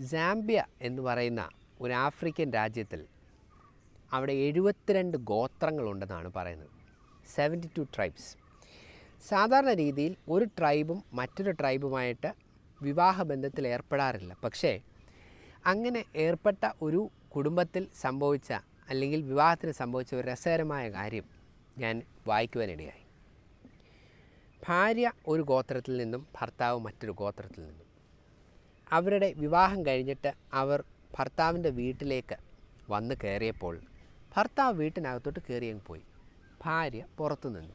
Zambia എന്ന് പറയുന്ന ഒരു ആഫ്രിക്കൻ രാജ്യത്തിൽ അവിടെ എഴുപത്തിരണ്ട് ഗോത്രങ്ങളുണ്ടെന്നാണ് പറയുന്നത് സെവൻറ്റി ടു ട്രൈബ്സ് സാധാരണ രീതിയിൽ ഒരു ട്രൈബും മറ്റൊരു ട്രൈബുമായിട്ട് വിവാഹബന്ധത്തിൽ ഏർപ്പെടാറില്ല പക്ഷേ അങ്ങനെ ഏർപ്പെട്ട ഒരു കുടുംബത്തിൽ സംഭവിച്ച അല്ലെങ്കിൽ വിവാഹത്തിന് സംഭവിച്ച ഒരു രസകരമായ കാര്യം ഞാൻ വായിക്കുവാനിടയായി ഭാര്യ ഒരു ഗോത്രത്തിൽ നിന്നും ഭർത്താവ് മറ്റൊരു ഗോത്രത്തിൽ നിന്നും അവരുടെ വിവാഹം കഴിഞ്ഞിട്ട് അവർ ഭർത്താവിൻ്റെ വീട്ടിലേക്ക് വന്ന് കയറിയപ്പോൾ ഭർത്താവ് വീട്ടിനകത്തോട്ട് കയറിയങ്ങ് പോയി ഭാര്യ പുറത്തു നിന്നു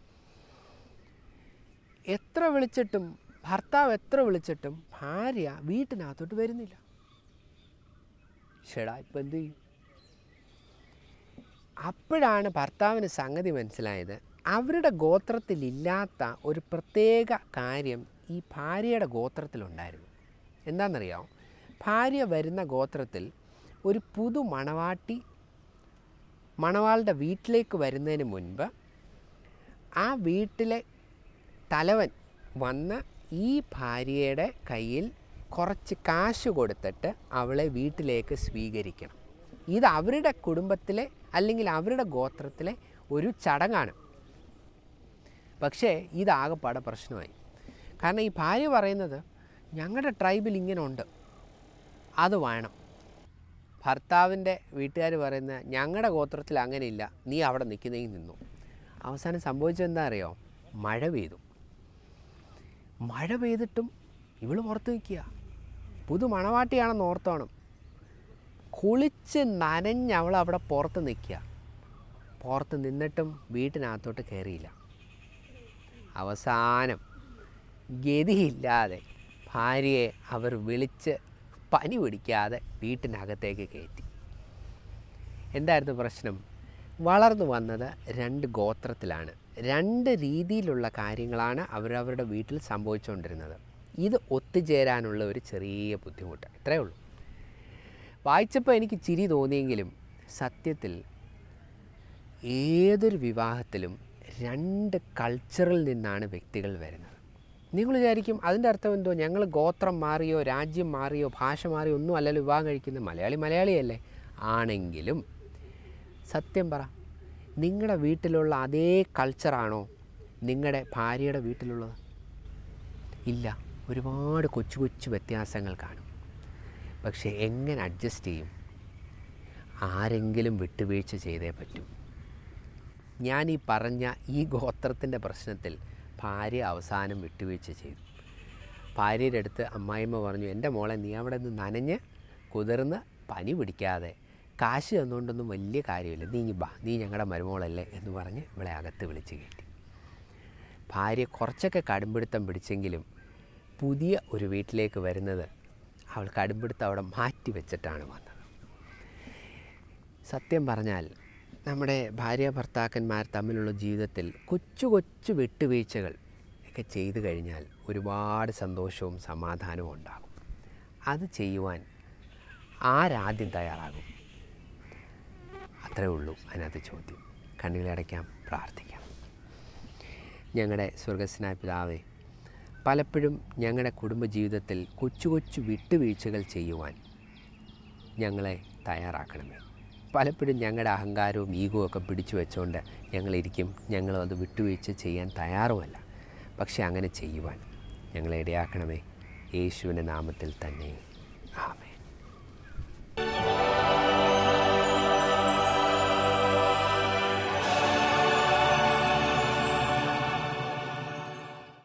എത്ര വിളിച്ചിട്ടും ഭർത്താവ് എത്ര വിളിച്ചിട്ടും ഭാര്യ വീട്ടിനകത്തോട്ട് വരുന്നില്ല ഷെടാ ഇപ്പം എന്ത് ചെയ്യും അപ്പോഴാണ് ഭർത്താവിന് സംഗതി മനസ്സിലായത് അവരുടെ ഗോത്രത്തിലില്ലാത്ത ഒരു പ്രത്യേക കാര്യം ഈ ഭാര്യയുടെ ഗോത്രത്തിലുണ്ടായിരുന്നു എന്താണെന്നറിയാമോ ഭാര്യ വരുന്ന ഗോത്രത്തിൽ ഒരു പുതു മണവാട്ടി മണവാളുടെ വീട്ടിലേക്ക് വരുന്നതിന് മുൻപ് ആ വീട്ടിലെ തലവൻ വന്ന് ഈ ഭാര്യയുടെ കയ്യിൽ കുറച്ച് കാശ് കൊടുത്തിട്ട് അവളെ വീട്ടിലേക്ക് സ്വീകരിക്കണം ഇത് അവരുടെ കുടുംബത്തിലെ അല്ലെങ്കിൽ അവരുടെ ഗോത്രത്തിലെ ഒരു ചടങ്ങാണ് പക്ഷേ ഇതാകെപ്പാടെ പ്രശ്നമായി കാരണം ഈ ഭാര്യ പറയുന്നത് ഞങ്ങളുടെ ട്രൈബിൽ ഇങ്ങനെ ഉണ്ട് അത് വേണം ഭർത്താവിൻ്റെ വീട്ടുകാർ പറയുന്ന ഞങ്ങളുടെ ഗോത്രത്തിൽ അങ്ങനെയില്ല നീ അവിടെ നിൽക്കുന്നതിൽ നിന്നു അവസാനം സംഭവിച്ചത് എന്താ അറിയോ മഴ പെയ്തു മഴ പെയ്തിട്ടും ഇവൾ പുറത്ത് നിൽക്കുക പുതു മണവാട്ടിയാണെന്ന് ഓർത്തോണം കുളിച്ച് നനഞ്ഞ് അവൾ അവിടെ പുറത്ത് നിൽക്കുക പുറത്ത് നിന്നിട്ടും വീട്ടിനകത്തോട്ട് കയറിയില്ല അവസാനം ഗതിയില്ലാതെ ഭാര്യയെ അവർ വിളിച്ച് പനി പിടിക്കാതെ വീട്ടിനകത്തേക്ക് കയറ്റി എന്തായിരുന്നു പ്രശ്നം വളർന്നു വന്നത് രണ്ട് ഗോത്രത്തിലാണ് രണ്ട് രീതിയിലുള്ള കാര്യങ്ങളാണ് അവരവരുടെ വീട്ടിൽ സംഭവിച്ചുകൊണ്ടിരുന്നത് ഇത് ഒത്തുചേരാനുള്ള ഒരു ചെറിയ ബുദ്ധിമുട്ട് ഇത്രയേ ഉള്ളൂ വായിച്ചപ്പോൾ എനിക്ക് ചിരി തോന്നിയെങ്കിലും സത്യത്തിൽ ഏതൊരു വിവാഹത്തിലും രണ്ട് കൾച്ചറിൽ നിന്നാണ് വ്യക്തികൾ വരുന്നത് നിങ്ങൾ വിചാരിക്കും അതിൻ്റെ അർത്ഥം എന്തോ ഞങ്ങൾ ഗോത്രം മാറിയോ രാജ്യം മാറിയോ ഭാഷ മാറിയോ ഒന്നും അല്ലല്ലോ വിവാഹം കഴിക്കുന്നത് മലയാളി മലയാളിയല്ലേ ആണെങ്കിലും സത്യം പറ നിങ്ങളുടെ വീട്ടിലുള്ള അതേ കൾച്ചറാണോ നിങ്ങളുടെ ഭാര്യയുടെ വീട്ടിലുള്ളത് ഇല്ല ഒരുപാട് കൊച്ചു കൊച്ചു വ്യത്യാസങ്ങൾ കാണും പക്ഷേ എങ്ങനെ അഡ്ജസ്റ്റ് ചെയ്യും ആരെങ്കിലും വിട്ടുവീഴ്ച ചെയ്തേ പറ്റൂ ഞാൻ ഈ പറഞ്ഞ ഈ ഗോത്രത്തിൻ്റെ പ്രശ്നത്തിൽ ഭാര്യ അവസാനം വിട്ടുവീഴ്ച ചെയ്തു ഭാര്യയുടെ അടുത്ത് അമ്മായിമ്മ പറഞ്ഞു എൻ്റെ മോളെ നീ അവിടെ നിന്ന് നനഞ്ഞ് കുതിർന്ന് പനി പിടിക്കാതെ കാശ് തന്നുകൊണ്ടൊന്നും വലിയ കാര്യമില്ല നീ ഇങ്ങ് ബാ നീ ഞങ്ങളുടെ മരുമോളല്ലേ എന്ന് പറഞ്ഞ് ഇവളെ അകത്ത് വിളിച്ച് കയറ്റി ഭാര്യ കുറച്ചൊക്കെ കടുംപിടുത്തം പിടിച്ചെങ്കിലും പുതിയ ഒരു വീട്ടിലേക്ക് വരുന്നത് അവൾ കടുംപിടുത്തം അവിടെ മാറ്റി വെച്ചിട്ടാണ് വന്നത് സത്യം പറഞ്ഞാൽ നമ്മുടെ ഭാര്യ ഭർത്താക്കന്മാർ തമ്മിലുള്ള ജീവിതത്തിൽ കൊച്ചു കൊച്ചു വിട്ടുവീഴ്ചകൾ ഒക്കെ ചെയ്തു കഴിഞ്ഞാൽ ഒരുപാട് സന്തോഷവും സമാധാനവും ഉണ്ടാകും അത് ചെയ്യുവാൻ ആരാദ്യം തയ്യാറാകും അത്രേ ഉള്ളൂ അതിനകത്ത് ചോദ്യം കണ്ണുകളടയ്ക്കാം പ്രാർത്ഥിക്കാം ഞങ്ങളുടെ സ്വർഗസ്നായ പിതാവേ പലപ്പോഴും ഞങ്ങളുടെ കുടുംബജീവിതത്തിൽ കൊച്ചു കൊച്ചു വിട്ടുവീഴ്ചകൾ ചെയ്യുവാൻ ഞങ്ങളെ തയ്യാറാക്കണമേ പലപ്പോഴും ഞങ്ങളുടെ അഹങ്കാരവും ഈഗോ ഒക്കെ പിടിച്ചു വെച്ചുകൊണ്ട് ഞങ്ങളിരിക്കും ഞങ്ങളും അത് വിട്ടുവീഴ്ച ചെയ്യാൻ തയ്യാറുമല്ല പക്ഷേ അങ്ങനെ ചെയ്യുവാൻ ഞങ്ങളെ ഇടയാക്കണമേ യേശുവിൻ്റെ നാമത്തിൽ തന്നെ